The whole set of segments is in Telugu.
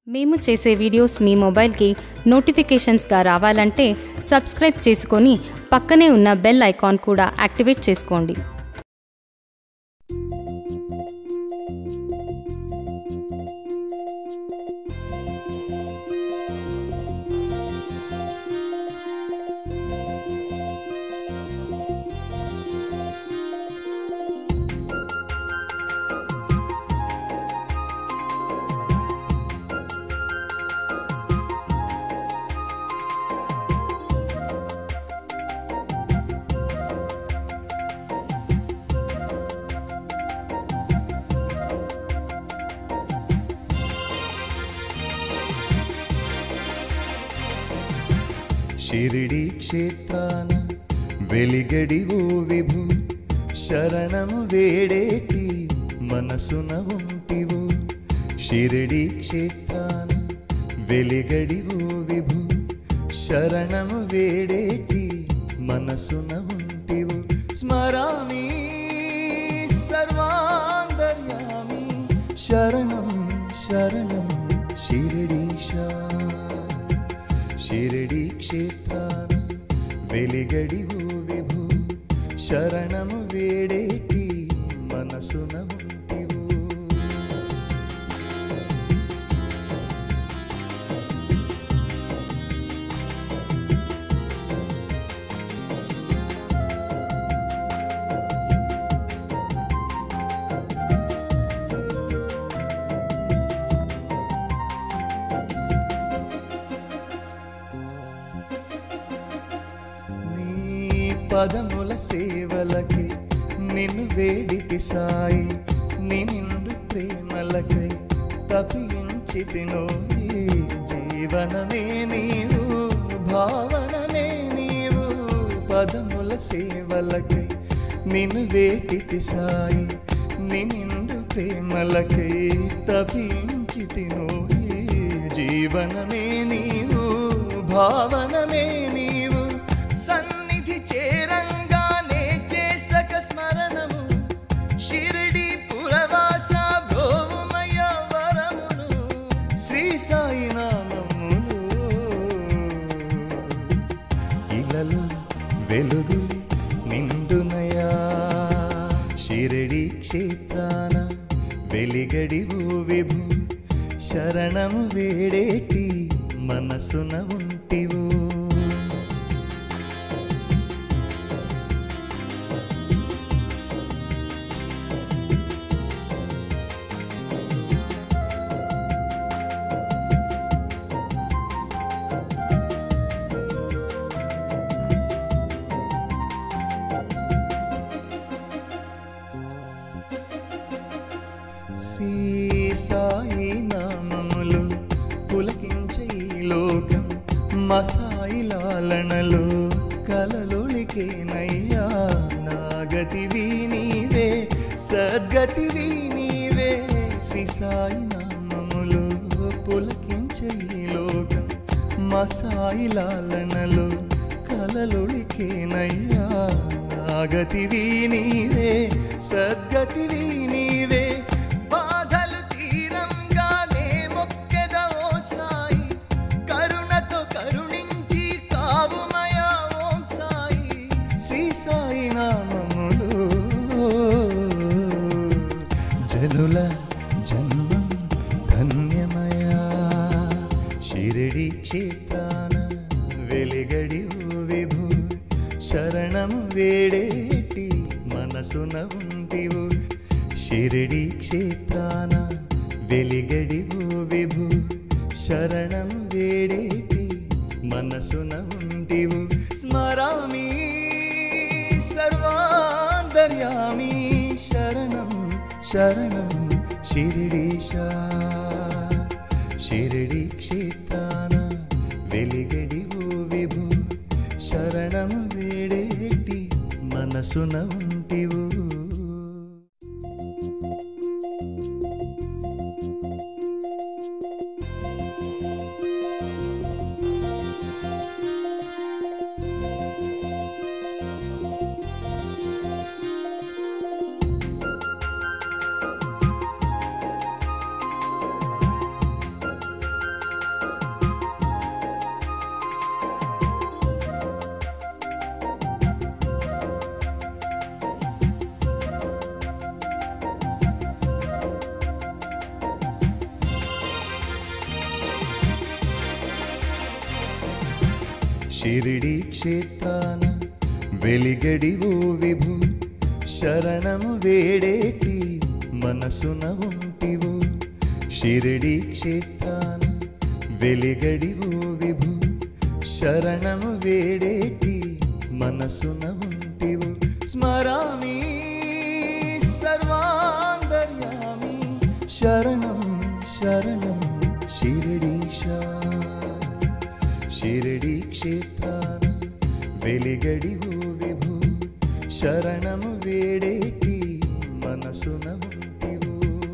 మేము చేసే వీడియోస్ మీ మొబైల్కి నోటిఫికేషన్స్గా రావాలంటే సబ్స్క్రైబ్ చేసుకొని పక్కనే ఉన్న బెల్ ఐకాన్ కూడా యాక్టివేట్ చేసుకోండి ಶಿರಡಿ ಕ್ಷೇತ್ರಾನ వెలిగడి ఓ విభు శరణము వేడేటి మనసున ఉంటివు షిరిడి క్షేత్రాన వెలిగడి ఓ విభు శరణము వేడేటి మనసున ఉంటివు స్మరామి సర్వాంతర్యామి శరణం శరణం షిరిడీశా షిరిడి క్షేత్రాన వెలిగడి ఓ విభు శరణము వేడేటి మనసున ఉంటివు నీ పదముల సేవలకి నిన్ను వేడికి సాయి నీ నిండు ప్రేమలకై తపించి తిను జీవనమే నీవు భావనమే నీవు పదముల సేవలకై నిన్ను వేటికి సాయి నీ నిండు ప్రేమలకై తపించి తిను జీవనమే నీవు భావనమే నీవు సన్నిధి చేరంగానే చేసక స్మరణము షిరిడి పురవాస భోమయ వరములు శ్రీ సాయి నామములు ఇలలు వెలుగులి నిండునయా షిరిడి క్షేత్రాన వెలిగడి ఓ విభు శరణము వేడేటి మనసున ఉంటివు శ్రీ సాయి నామములు పులకించే ఈ లోకం మా సాయి లాలనలో కలలొలికేనయ్యా నాగతివి నీవే సద్గతివి నీవే శ్రీ సాయి నామములు పులకించే ఈ లోకం మా సాయి లాలనలో కలలొలికేనయ్యా నాగతివి నీవే సద్గతివి నీవే బాధలు తీరంగానే మొక్కెదవో సాయి కరుణతో కరుణించి కావుమయా ఓం సాయి శ్రీ సాయి నామములు జనుల జన్మం ధన్యమయా షిరిడి క్షేత్రాన వెలిగడి ఓ విభు శరణం వేడేటి మనసున ఉంటివు షిరిడి క్షేత్రాన వెలిగడి ఓ విభు శరణం వేడేటి మనసున ఉంటివు స్మరామి సర్వాంతర్యామి శరణం శరణం షిరిడీశా షిరిడి క్షేత్రాన వెలిగడి ఓ విభు శరణం వేడేటి మనసున ఉంటివు షిరిడి క్షేత్రాన వెలిగడి ఓ విభు శరణము వేడేటి మనసున ఉంటివు షిరిడి క్షేత్రాన వెలిగడి ఓ విభు శరణము వేడేటి మనసున ఉంటివు స్మరామి సర్వాంతర్యామి శరణం శరణం షిరిడీశా షిరిడి క్షేత్రాన వెలిగడి ఓ విభు శరణము వేడేటి మనసున ఉంటివు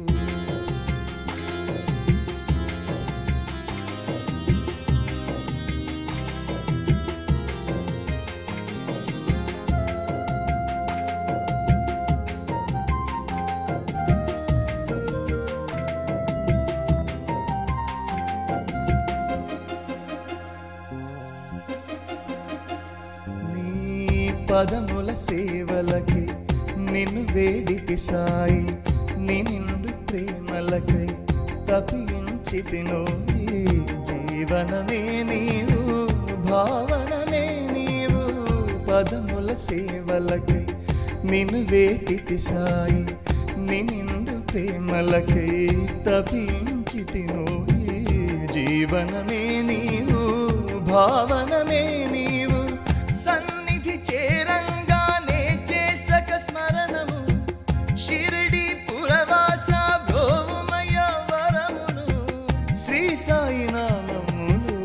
నీ పదముల సేవలకై నిన్ను వేడితి సాయి నీ నిండు ప్రేమలకై తపించితినో ఈ జీవనమే నీవు భావనమే నీవు పదముల సేవలకై నిన్ను వేటితి సాయి నీ నిండు ప్రేమలకై తపించితినో ఈ జీవనమే నీవు భావనమే నీవు సన్నిధి చేరంగానే చేసక స్మరణము షిరిడి పురవాస భోమయ వరములు శ్రీ సాయి నామములు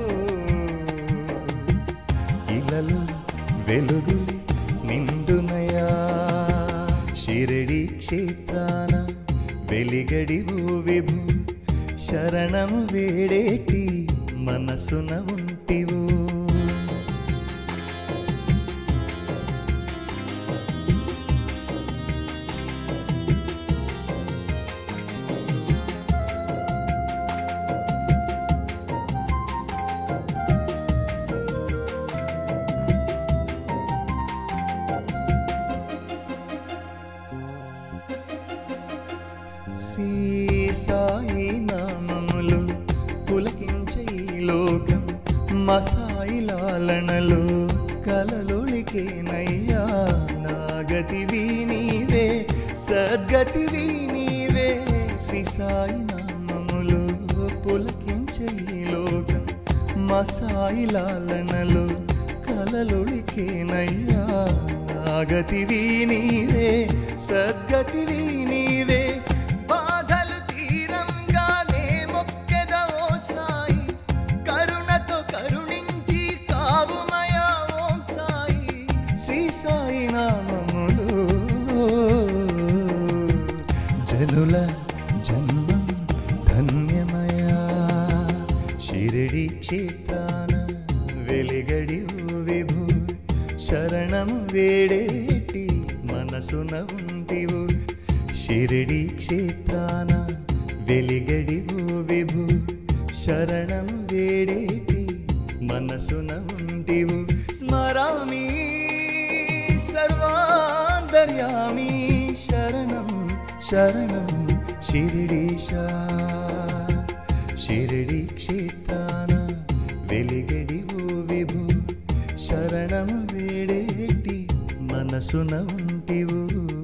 ఇలలు వెలుగులి నిండునయా షిరిడి క్షేత్రాన వెలిగడి ఓ విభు శరణము వేడేటి మనసున ఉంటివు శ్రీ సాయి నామములు పులకించే ఈ లోకం మసాయి లాలనలో కలలొలికేనయ్యా నాగతివి నీవే సద్గతివి నీవే శ్రీ సాయి నామములు పులకించే ఈ లోకం మసాయి లాలనలో కలలొలికేనయ్యా నాగతివి నీవే సద్గతివి నీవే బాధలు తీరంగానే మొక్కెదవో సాయి కరుణతో కరుణించి కావుమయా ఓం సాయి శ్రీ సాయి నామములు జనుల జన్మం ధన్యమయా షిరిడి క్షేత్రాన వెలిగడి ఓ విభు శరణము వేడేటి మనసున ఉంటివు షిరిడి క్షేత్రాన వెలిగడి ఓ విభు శరణం వేడేటి మనసున ఉంటివు స్మరామి సర్వాంతర్యామి శరణం శరణం షిరిడీశా షిరిడి క్షేత్రాన వెలిగడి ఓ విభు శరణం వేడేటి మనసున ఉంటివు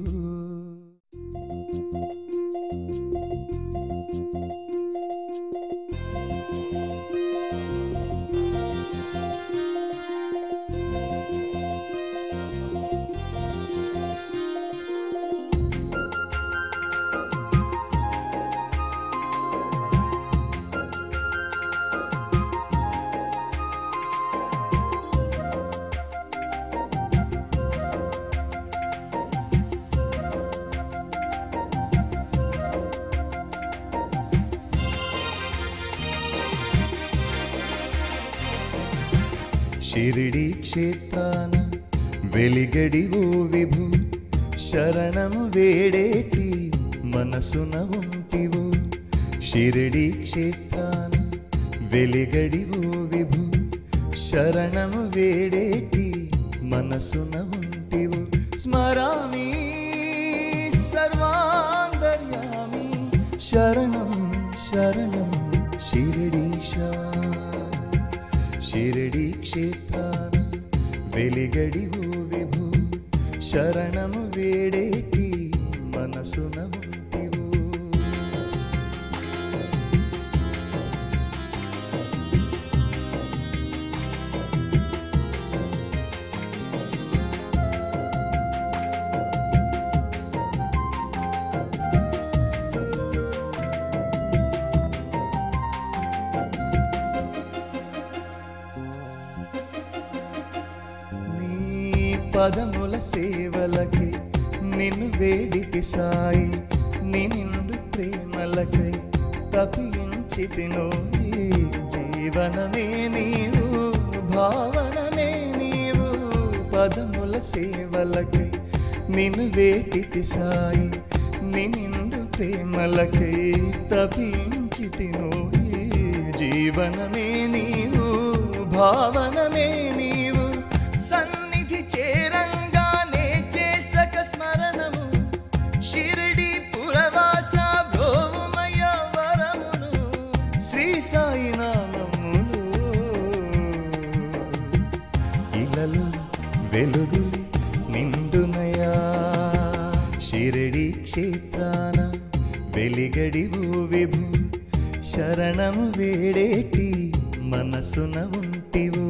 షిరిడి క్షేత్రాన వెలిగడి ఓ విభు శరణము వేడేటి మనసున ఉంటివు షిరిడి క్షేత్రాన వెలిగడి ఓ విభు శరణము వేడేటి మనసున ఉంటివు స్మరామి సర్వాంతర్యామి శరణం శరణం షిరిడీశా షిరిడి క్షేత్ర వెలిగడివు విభు శరణము వేడేటి మనసున ఉంటివు నీ పదముల సేవలకై నిన్ను వేడికి సాయి నీ నిండు ప్రేమలకై తపించి తిను జీవనమే నీవు భావనమే నీవు పదముల సేవలకై నిన్ను వేటికి సాయి నీ నిండు ప్రేమలకై తపించి తిను జీవనమే నీవు భావనమే నీవు సన్నిధి చేరంగానే చేసక స్మరణము షిరిడి పురవాస భోమయ వరములు శ్రీ సాయి నామములు ఇలలు వెలుగులు నిండునయా షిరిడి క్షేత్రాన వెలిగడివు విభు శరణము వేడేటి మనసున ఉంటివు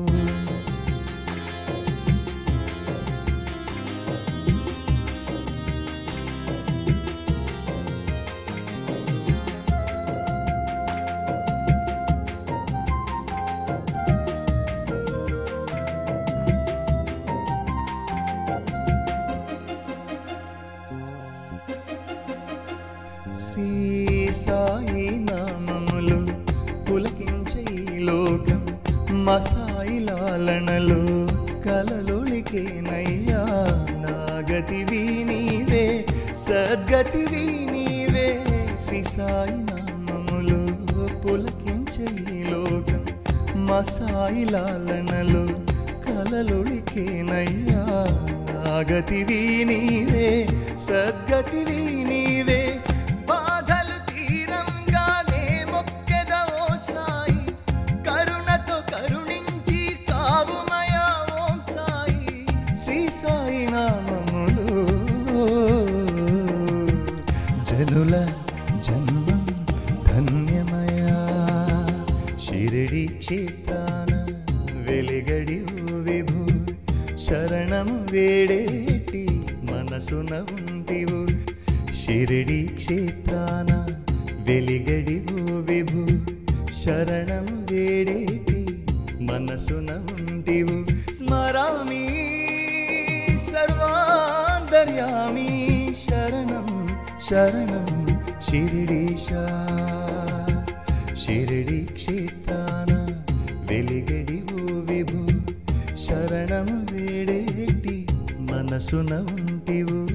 శ్రీ సాయి నామములు పులకించే ఈ లోకం మా సాయి లాలనలో కలలొలికేనయ్యా నాగతివి నీవే సద్గతివి నీవే శ్రీ సాయి నామములు పులకించే ఈ లోకం మా సాయి లాలనలో కలలొలికేనయ్యా నాగతివి నీవే సద్గతివి నీవే బాధలు తీరంగానే మొక్కెదవో సాయి కరుణతో కరుణించి కావుమయా ఓం సాయి శ్రీ సాయి నామములు జనుల జన్మం ధన్యమయా షిరిడి క్షేత్రాన వెలిగడి విభు శరణం వేడేటి మనసున ఉంటివు షిరిడి క్షేత్రాన వెలిగడి విభు శరణం వేడేటి మనసున ఉంటివు స్మరామి సర్వాంతర్యామి శరణం శరణం షిరిడీశా షిరిడి క్షేత్రాన వెలిగడి విభు శరణం వేడేటి మనసున ఉంటివు